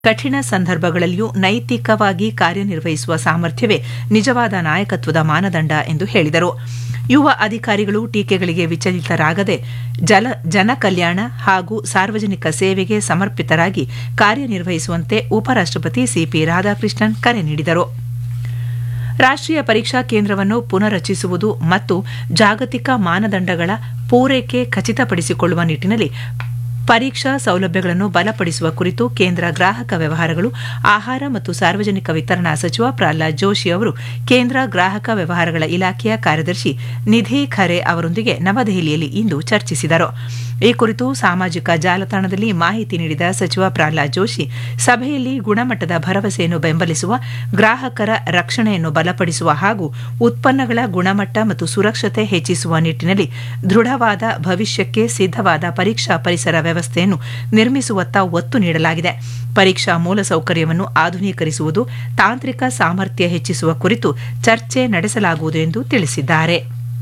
ಕಠಿಣ ಸಂದರ್ಭಗಳಲ್ಲಿಯೂ ನೈತಿಕವಾಗಿ ಕಾರ್ಯನಿರ್ವಹಿಸುವ ಸಾಮರ್ಥ್ಯವೇ ನಿಜವಾದ ನಾಯಕತ್ವದ ಮಾನದಂಡ ಎಂದು ಹೇಳಿದರು ಯುವ ಅಧಿಕಾರಿಗಳು ಟೀಕೆಗಳಿಗೆ ವಿಚಲಿತರಾಗದೆ ಜಲ ಜನಕಲ್ಯಾಣ ಹಾಗೂ ಸಾರ್ವಜನಿಕ ಸೇವೆಗೆ ಸಮರ್ಪಿತರಾಗಿ ಕಾರ್ಯನಿರ್ವಹಿಸುವಂತೆ ಉಪರಾಷ್ಟಪತಿ ಸಿಪಿ ರಾಧಾಕೃಷ್ಣನ್ ಕರೆ ನೀಡಿದರು ರಾಷ್ಟ್ರೀಯ ಪರೀಕ್ಷಾ ಕೇಂದ್ರವನ್ನು ಪುನರ್ರಚಿಸುವುದು ಮತ್ತು ಜಾಗತಿಕ ಮಾನದಂಡಗಳ ಪೂರೈಕೆ ಖಚಿತಪಡಿಸಿಕೊಳ್ಳುವ ನಿಟ್ಟಿನಲ್ಲಿ ಪರೀಕ್ಷಾ ಸೌಲಭ್ಯಗಳನ್ನು ಬಲಪಡಿಸುವ ಕುರಿತು ಕೇಂದ್ರ ಗ್ರಾಹಕ ವ್ಯವಹಾರಗಳು ಆಹಾರ ಮತ್ತು ಸಾರ್ವಜನಿಕ ವಿತರಣಾ ಸಚಿವ ಪ್ರಹ್ಲಾದ್ ಜೋಶಿ ಅವರು ಕೇಂದ್ರ ಗ್ರಾಹಕ ವ್ಯವಹಾರಗಳ ಇಲಾಖೆಯ ಕಾರ್ಯದರ್ಶಿ ನಿಧಿ ಖರೆ ಅವರೊಂದಿಗೆ ನವದೆಹಲಿಯಲ್ಲಿ ಇಂದು ಚರ್ಚಿಸಿದರು ಈ ಕುರಿತು ಸಾಮಾಜಿಕ ಜಾಲತಾಣದಲ್ಲಿ ಮಾಹಿತಿ ನೀಡಿದ ಸಚಿವ ಪ್ರಹ್ಲಾದ್ ಜೋಶಿ ಸಭೆಯಲ್ಲಿ ಗುಣಮಟ್ಟದ ಭರವಸೆಯನ್ನು ಬೆಂಬಲಿಸುವ ಗ್ರಾಹಕರ ರಕ್ಷಣೆಯನ್ನು ಬಲಪಡಿಸುವ ಹಾಗೂ ಉತ್ಪನ್ನಗಳ ಗುಣಮಟ್ಟ ಮತ್ತು ಸುರಕ್ಷತೆ ಹೆಚ್ಚಿಸುವ ನಿಟ್ಟಿನಲ್ಲಿ ದೃಢವಾದ ಭವಿಷ್ಯಕ್ಕೆ ಸಿದ್ದವಾದ ಪರೀಕ್ಷಾ ಪರಿಸರ ವ್ಯವಸ್ಥೆಯನ್ನು ನಿರ್ಮಿಸುವತ್ತ ಒತ್ತು ನೀಡಲಾಗಿದೆ ಪರೀಕ್ಷಾ ಮೂಲಸೌಕರ್ಯವನ್ನು ಆಧುನೀಕರಿಸುವುದು ತಾಂತ್ರಿಕ ಸಾಮರ್ಥ್ಯ ಹೆಚ್ಚಿಸುವ ಕುರಿತು ಚರ್ಚೆ ನಡೆಸಲಾಗುವುದು ಎಂದು ತಿಳಿಸಿದ್ದಾರೆ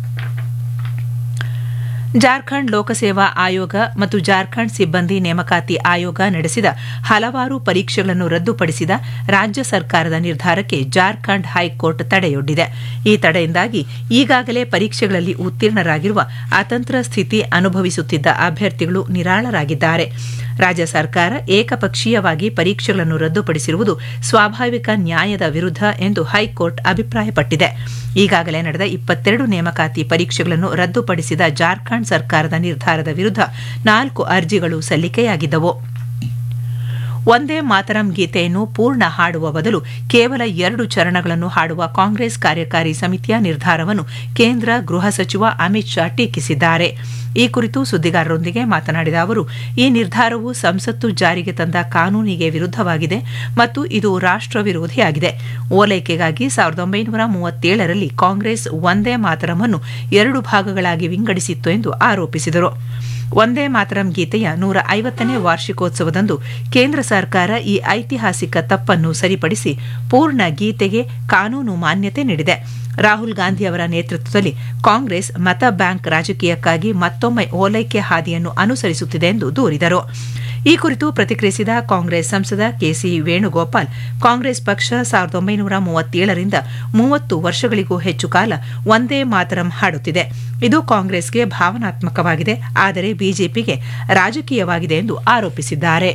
ಜಾರ್ಖಂಡ್ ಲೋಕಸೇವಾ ಆಯೋಗ ಮತ್ತು ಜಾರ್ಖಂಡ್ ಸಿಬ್ಬಂದಿ ನೇಮಕಾತಿ ಆಯೋಗ ನಡೆಸಿದ ಹಲವಾರು ಪರೀಕ್ಷೆಗಳನ್ನು ರದ್ದುಪಡಿಸಿದ ರಾಜ್ಯ ಸರ್ಕಾರದ ನಿರ್ಧಾರಕ್ಕೆ ಜಾರ್ಖಂಡ್ ಹೈಕೋರ್ಟ್ ತಡೆಯೊಡ್ಡಿದೆ ಈ ತಡೆಯಿಂದಾಗಿ ಈಗಾಗಲೇ ಪರೀಕ್ಷೆಗಳಲ್ಲಿ ಉತ್ತೀರ್ಣರಾಗಿರುವ ಅತಂತ್ರ ಸ್ಥಿತಿ ಅನುಭವಿಸುತ್ತಿದ್ದ ಅಭ್ಯರ್ಥಿಗಳು ನಿರಾಳರಾಗಿದ್ದಾರೆ ರಾಜ್ಯ ಸರ್ಕಾರ ಏಕಪಕ್ಷೀಯವಾಗಿ ಪರೀಕ್ಷೆಗಳನ್ನು ರದ್ದುಪಡಿಸಿರುವುದು ಸ್ವಾಭಾವಿಕ ನ್ಯಾಯದ ವಿರುದ್ಧ ಎಂದು ಹೈಕೋರ್ಟ್ ಅಭಿಪ್ರಾಯಪಟ್ಟಿದೆ ಈಗಾಗಲೇ ನಡೆದ ಇಪ್ಪತ್ತೆರಡು ನೇಮಕಾತಿ ಪರೀಕ್ಷೆಗಳನ್ನು ರದ್ದುಪಡಿಸಿದ ಜಾರ್ಖಂಡ್ ಸರ್ಕಾರದ ನಿರ್ಧಾರದ ವಿರುದ್ಧ ನಾಲ್ಕು ಅರ್ಜಿಗಳು ಸಲ್ಲಿಕೆಯಾಗಿದ್ದವು ಒಂದೇ ಮಾತರಂ ಗೀತೆಯನ್ನು ಪೂರ್ಣ ಹಾಡುವ ಬದಲು ಕೇವಲ ಎರಡು ಚರಣಗಳನ್ನು ಹಾಡುವ ಕಾಂಗ್ರೆಸ್ ಕಾರ್ಯಕಾರಿ ಸಮಿತಿಯ ನಿರ್ಧಾರವನ್ನು ಕೇಂದ್ರ ಗೃಹ ಸಚಿವ ಅಮಿತ್ ಶಾ ಟೀಕಿಸಿದ್ದಾರೆ ಈ ಕುರಿತು ಸುದ್ದಿಗಾರರೊಂದಿಗೆ ಮಾತನಾಡಿದ ಅವರು ಈ ನಿರ್ಧಾರವು ಸಂಸತ್ತು ಜಾರಿಗೆ ತಂದ ಕಾನೂನಿಗೆ ವಿರುದ್ಧವಾಗಿದೆ ಮತ್ತು ಇದು ರಾಷ್ಟ್ರ ವಿರೋಧಿಯಾಗಿದೆ ಓಲೈಕೆಗಾಗಿ ಸಾವಿರದ ಒಂಬೈನೂರ ಮೂವತ್ತೇಳರಲ್ಲಿ ಕಾಂಗ್ರೆಸ್ ಒಂದೇ ಮಾತರಮನ್ನು ಎರಡು ಭಾಗಗಳಾಗಿ ವಿಂಗಡಿಸಿತ್ತು ಎಂದು ಆರೋಪಿಸಿದರು ಒಂದೇ ಮಾತರಂ ಗೀತೆಯ ನೂರ ಐವತ್ತನೇ ವಾರ್ಷಿಕೋತ್ಸವದಂದು ಕೇಂದ್ರ ಸರ್ಕಾರ ಈ ಐತಿಹಾಸಿಕ ತಪ್ಪನ್ನು ಸರಿಪಡಿಸಿ ಪೂರ್ಣ ಗೀತೆಗೆ ಕಾನೂನು ಮಾನ್ಯತೆ ನೀಡಿದೆ ರಾಹುಲ್ ಗಾಂಧಿ ಅವರ ನೇತೃತ್ವದಲ್ಲಿ ಕಾಂಗ್ರೆಸ್ ಮತ ಬ್ಯಾಂಕ್ ರಾಜಕೀಯಕ್ಕಾಗಿ ಮತ್ತೊಮ್ಮೆ ಓಲೈಕೆ ಹಾದಿಯನ್ನು ಅನುಸರಿಸುತ್ತಿದೆ ಎಂದು ದೂರಿದರು ಈ ಕುರಿತು ಪ್ರತಿಕ್ರಿಯಿಸಿದ ಕಾಂಗ್ರೆಸ್ ಸಂಸದ ಕೆಸಿ ವೇಣುಗೋಪಾಲ್ ಕಾಂಗ್ರೆಸ್ ಪಕ್ಷ ಸಾವಿರದ ಒಂಬೈನೂರ ಮೂವತ್ತೇಳರಿಂದ ಮೂವತ್ತು ವರ್ಷಗಳಿಗೂ ಹೆಚ್ಚು ಕಾಲ ಒಂದೇ ಮಾತರಂ ಹಾಡುತ್ತಿದೆ ಇದು ಕಾಂಗ್ರೆಸ್ಗೆ ಭಾವನಾತ್ಮಕವಾಗಿದೆ ಆದರೆ ಬಿಜೆಪಿಗೆ ರಾಜಕೀಯವಾಗಿದೆ ಎಂದು ಆರೋಪಿಸಿದ್ದಾರೆ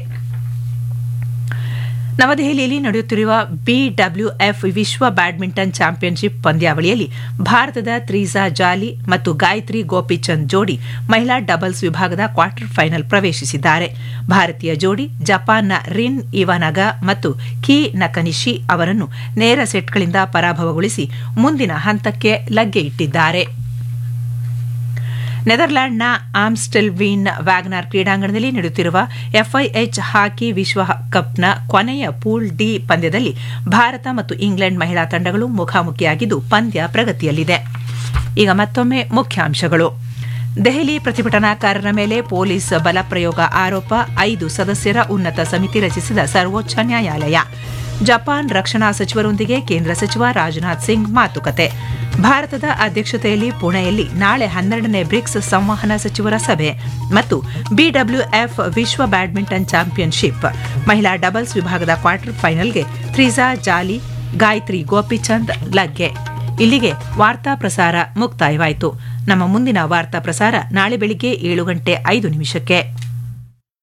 ನವದೆಹಲಿಯಲ್ಲಿ ನಡೆಯುತ್ತಿರುವ ಬಿಡಬ್ಲ್ಯೂಎಫ್ ವಿಶ್ವ ಬ್ಯಾಡ್ಮಿಂಟನ್ ಚಾಂಪಿಯನ್ಶಿಪ್ ಪಂದ್ಯಾವಳಿಯಲ್ಲಿ ಭಾರತದ ತ್ರೀಸಾ ಜಾಲಿ ಮತ್ತು ಗಾಯತ್ರಿ ಗೋಪಿಚಂದ್ ಜೋಡಿ ಮಹಿಳಾ ಡಬಲ್ಸ್ ವಿಭಾಗದ ಕ್ವಾರ್ಟರ್ ಫೈನಲ್ ಪ್ರವೇಶಿಸಿದ್ದಾರೆ ಭಾರತೀಯ ಜೋಡಿ ಜಪಾನ್ನ ರಿನ್ ಇವಾನಗ ಮತ್ತು ಕಿ ನಕನಿಶಿ ಅವರನ್ನು ನೇರ ಸೆಟ್ಗಳಿಂದ ಪರಾಭವಗೊಳಿಸಿ ಮುಂದಿನ ಹಂತಕ್ಕೆ ಲಗ್ಗೆ ಇಟ್ಟಿದ್ದಾರೆ ನೆದರ್ಲ್ಯಾಂಡ್ನ ಆಮ್ಸ್ಟೆಲ್ವೀನ್ ವ್ಯಾಗ್ನಾರ್ ಕ್ರೀಡಾಂಗಣದಲ್ಲಿ ನಡೆಯುತ್ತಿರುವ ಎಫ್ಐಎಚ್ ಹಾಕಿ ವಿಶ್ವಕಪ್ನ ಕೊನೆಯ ಪೂಲ್ ಡಿ ಪಂದ್ಯದಲ್ಲಿ ಭಾರತ ಮತ್ತು ಇಂಗ್ಲೆಂಡ್ ಮಹಿಳಾ ತಂಡಗಳು ಮುಖಾಮುಖಿಯಾಗಿದ್ದು ಪಂದ್ಯ ಪ್ರಗತಿಯಲ್ಲಿದೆ ಈಗ ಮತ್ತೊಮ್ಮೆ ಮುಖ್ಯಾಂಶಗಳು ದೆಹಲಿ ಪ್ರತಿಭಟನಾಕಾರರ ಮೇಲೆ ಪೊಲೀಸ್ ಬಲಪ್ರಯೋಗ ಆರೋಪ ಐದು ಸದಸ್ಯರ ಉನ್ನತ ಸಮಿತಿ ರಚಿಸಿದ ಸರ್ವೋಚ್ಚ ನ್ಯಾಯಾಲಯ ಜಪಾನ್ ರಕ್ಷಣಾ ಸಚಿವರೊಂದಿಗೆ ಕೇಂದ್ರ ಸಚಿವ ರಾಜನಾಥ್ ಸಿಂಗ್ ಮಾತುಕತೆ ಭಾರತದ ಅಧ್ಯಕ್ಷತೆಯಲ್ಲಿ ಪುಣೆಯಲ್ಲಿ ನಾಳೆ ಹನ್ನೆರಡನೇ ಬ್ರಿಕ್ಸ್ ಸಂವಹನ ಸಚಿವರ ಸಭೆ ಮತ್ತು ಬಿಡಬ್ಲ್ಯೂಎಫ್ ವಿಶ್ವ ಬ್ಯಾಡ್ಮಿಂಟನ್ ಚಾಂಪಿಯನ್ಶಿಪ್ ಮಹಿಳಾ ಡಬಲ್ಸ್ ವಿಭಾಗದ ಕ್ವಾರ್ಟರ್ ಫೈನಲ್ಗೆ ತ್ರಿಜಾ ಜಾಲಿ ಗಾಯತ್ರಿ ಗೋಪಿಚಂದ್ ಲಗ್ಗೆ ಇಲ್ಲಿಗೆ ವಾರ್ತಾ ಪ್ರಸಾರ ಮುಕ್ತಾಯವಾಯಿತು ನಮ್ಮ ಮುಂದಿನ ವಾರ್ತಾ ಪ್ರಸಾರ ನಾಳೆ ಬೆಳಿಗ್ಗೆ ಏಳು ಗಂಟೆ ಐದು ನಿಮಿಷಕ್ಕೆ